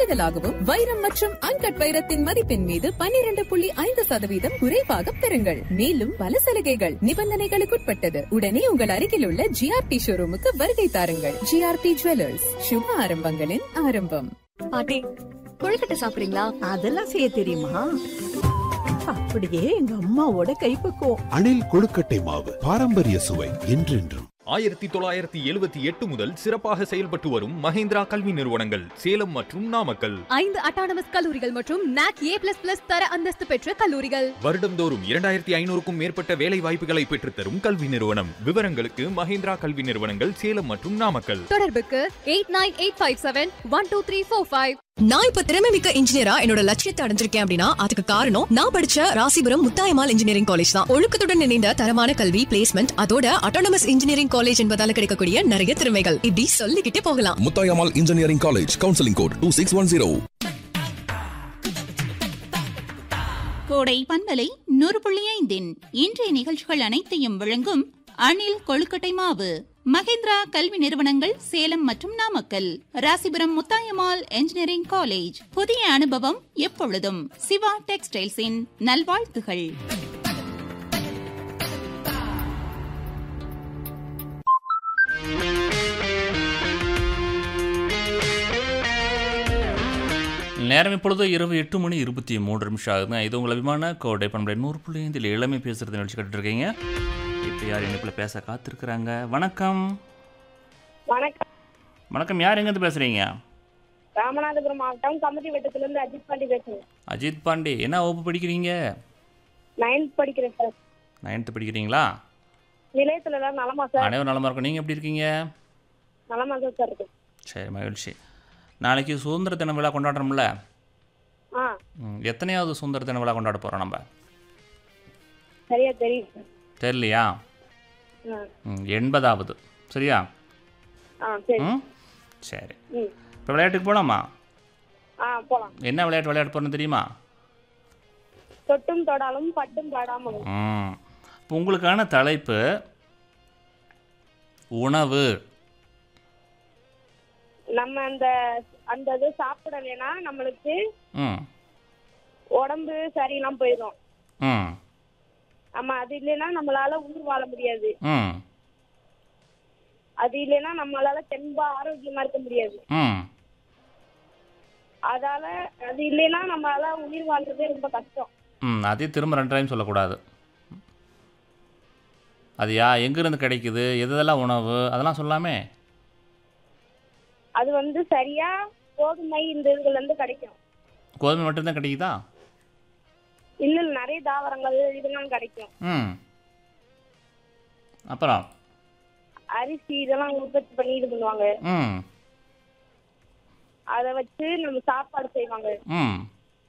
கூடுதலாகவும் வைரம் மற்றும் அன்கட் வைரத்தின் மதிப்பின் மீது பன்னிரண்டு புள்ளி ஐந்து சதவீதம் குறைவாக பெறுங்கள் மேலும் பல சலுகைகள் நிபந்தனைகளுக்குட்பட்டது உடனே உங்கள் அருகில் உள்ள ஜிஆர்டி ஷோரூமுக்கு வருகை தாருங்கள் ஜிஆர்டி ஜுவல்லர்ஸ் சுப ஆரம்பங்களின் ஆரம்பம் பாட்டி கொழுக்கட்டை சாப்பிடுறீங்களா அதெல்லாம் செய்ய தெரியுமா அப்படியே எங்க அம்மாவோட கைப்பக்குவம் அணில் கொழுக்கட்டை மாவு பாரம்பரிய சுவை என்றென்றும் ஆயிரத்தி தொள்ளாயிரத்தி எழுபத்தி எட்டு முதல் சிறப்பாக செயல்பட்டு வரும் மஹேந்திரா கல்வி நிறுவனங்கள் சேலம் மற்றும் நாமக்கல் ஐந்து அட்டானமஸ் கல்லூரிகள் மற்றும் நாக் ஏ பிளஸ் பிளஸ் தர அந்தஸ்து பெற்ற கல்லூரிகள் வருடம்தோறும் இரண்டாயிரத்தி ஐநூறுக்கும் மேற்பட்ட வேலை வாய்ப்புகளை பெற்றுத்தரும் கல்வி நிறுவனம் விவரங்களுக்கு மஹேந்திரா கல்வி நிறுவனங்கள் சேலம் மற்றும் நாமக்கல் தொடர்புக்கு eight nine eight five seven one two three four five நான் இப்ப திறமை மிக்க இன்ஜினியரா என்னோட லட்சியத்தை அடைஞ்சிருக்கேன் அப்படின்னா அதுக்கு காரணம் நான் படிச்ச ராசிபுரம் முத்தாயமால் இன்ஜினியரிங் காலேஜ் தான் ஒழுக்கத்துடன் இணைந்த தரமான கல்வி பிளேஸ்மெண்ட் அதோட அட்டானமஸ் இன்ஜினியரிங் காலேஜ் என்பதால கிடைக்கக்கூடிய நிறைய திறமைகள் இப்படி சொல்லிக்கிட்டே போகலாம் Muthayammal engineering college counselling code two six one zero Kodai பண்பலை நூறு புள்ளி ஐந்தின் இன்றைய நிகழ்ச்சிகள் அனைத்தையும் வழங்கும் அணில் கொழுக்கட்டை மாவு மகேந்திரா கல்வி நிறுவனங்கள் சேலம் மற்றும் நாமக்கல் ராசிபுரம் முத்தாயம்மாள் என்ஜினியரிங் காலேஜ் புதிய அனுபவம் எப்பொழுதும் சிவா டெக்ஸ்டைல்ஸின் நல்வாழ்த்துகள் நேரம் இப்பொழுது இரவு எட்டு மணி இருபத்தி மூன்று நிமிஷம் ஆகுது இது உங்கள் அபிமான கோடை பண்புடைய நூறு புள்ளி ஐந்தில் இளமை பேசுறது நிகழ்ச்சி கட்டுருக்கீங்க இப்போ யார் இணைப்பில் பேச காத்திருக்கிறாங்க வணக்கம் வணக்கம் வணக்கம் யார் எங்கேருந்து பேசுகிறீங்க ராமநாதபுரம் மாவட்டம் கமிட்டி வட்டத்திலிருந்து அஜித் பாண்டி பேசுறேன் அஜித் பாண்டே என்ன வகுப்பு படிக்கிறீங்க நைன்த் படிக்கிறேன் சார் நைன்த்து படிக்கிறீங்களா நிலையத்துல எல்லாம் நலமா சார் அனைவரும் நலமா இருக்கும் நீங்கள் எப்படி இருக்கீங்க நலமா தான் சார் இருக்கு சரி மகிழ்ச்சி நாளைக்கு சுதந்திர தின விழா கொண்டாடுறோம்ல ஆ ம், எத்தனையாவது சுதந்திர தின விழா கொண்டாட போகிறோம் நம்ம சரியா தெரியும் சார் தெரியலையா ஆ. ம், எண்பதாவது சரியா ஆ சரி ம் சரி ம் இப்போ விளையாட்டுக்கு போகலாமா ஆ போலாம் என்ன விளையாட்டு விளையாட போகிறோன்னு தெரியுமா தொட்டும் தொடாலும் பட்டும் பாடாமலும் ம் இப்போ உங்களுக்கான தலைப்பு உணவு நம்ம அந்த அந்த இது சாப்பிடலைன்னா நம்மளுக்கு ம் உடம்பு சரியில்லாம போயிடும் ம் நம்ம அது இல்லைன்னா நம்மளால உயிர் வாழ முடியாது ம் அது இல்லைன்னா நம்மளால தெம்பா ஆரோக்கியமா இருக்க முடியாது ம் அதால அது இல்லைன்னா நம்மளால உயிர் வாழ்றதே ரொம்ப கஷ்டம் ம் அதே திரும்ப ரெண்டு டைம் சொல்லக்கூடாது அது யா எங்கேருந்து கிடைக்குது எது எதெல்லாம் உணவு அதெல்லாம் சொல்லாமே அது வந்து சரியா கோதுமை இந்த இதுல இருந்து கிடைக்கும் கோதுமை மட்டும்தான் கிடைக்குதா இல்ல இல்ல, நிறைய தாவரங்கள் இதெல்லாம் கிடைக்கும் ம் அப்புறம் அரிசி இதெல்லாம் உற்பத்தி பண்ணி இது பண்ணுவாங்க ம் அதை வச்சு நம்ம சாப்பாடு செய்வாங்க ம்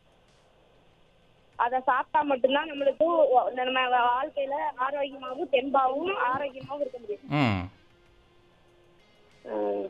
அதை சாப்பிட்டா மட்டும்தான் நம்மளுக்கு ஒ- நம்ம வாழ்க்கையில ஆரோக்கியமாகவும் தெம்பாவும் ஆரோக்கியமாவும் இருக்க முடியும் ம் உம்.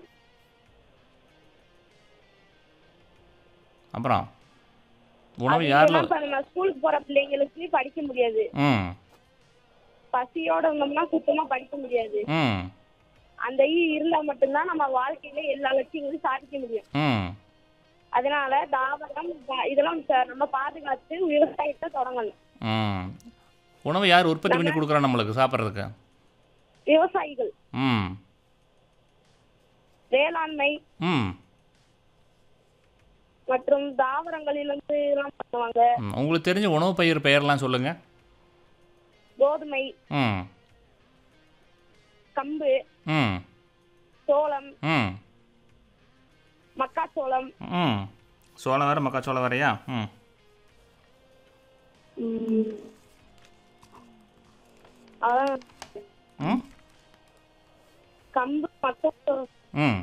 அப்புறம் உணவு அது யாரில் இல்லைன்னா இப்ப நம்ம ஸ்கூலுக்கு போற பிள்ளைங்களுக்கு படிக்க முடியாது ம் பசியோட இருந்தோம்னா சுத்தமா படிக்க முடியாது ம் அந்த ஈ இருந்தா மட்டும்தான் நம்ம வாழ்க்கையில எல்லா லட்சியங்களும் சாதிக்க முடியும் ம் அதனால தாவரம் ப- இதெல்லாம் ச- நம்ம பாதுகாத்து விவசாயத்தை தொடங்கணும் ம் உணவு யார் உற்பத்தி பண்ணி கொடுக்குறா நம்மளுக்கு சாப்பிட்றதுக்கு விவசாயிகள் ம் வேளாண்மை ம் மற்றும் தாவரங்களிலிருந்து எல்லாம் பண்ணுவாங்க ம். உங்களுக்கு தெரிஞ்ச உணவு பயிர் பெயர்லாம் சொல்லுங்கள் கோதுமை ம் கம்பு ம் சோளம் ம் மக்காச்சோளம் ம் சோளம் வேறு மக்காச்சோளம் வேறையா ம் உம், அதான் ம் கம்பு மக்காச்சோளம் ம்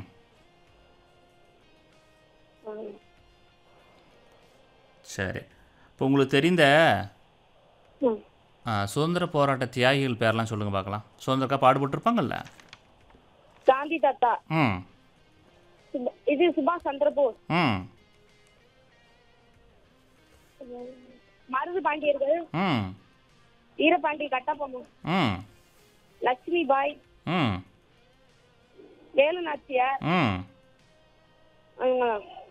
உம், சரி இப்போ உங்களுக்கு தெரிந்த உம். ஆ, சுதந்திர போராட்ட தியாகிகள் பேர்லாம் சொல்லுங்கள் பார்க்கலாம் சுதந்திரக்கா பாடுபட்டிருப்பாங்கல்ல காந்தி தாத்தா ம் சுப- இது சுபாஷ் சந்திர போஸ் ம் மருது பாண்டியர்கள் ம் வீரபாண்டி கட்டபொம்மன் ம் லட்சுமி பாய் ம் வேலு நாச்சியார் ம் அவங்க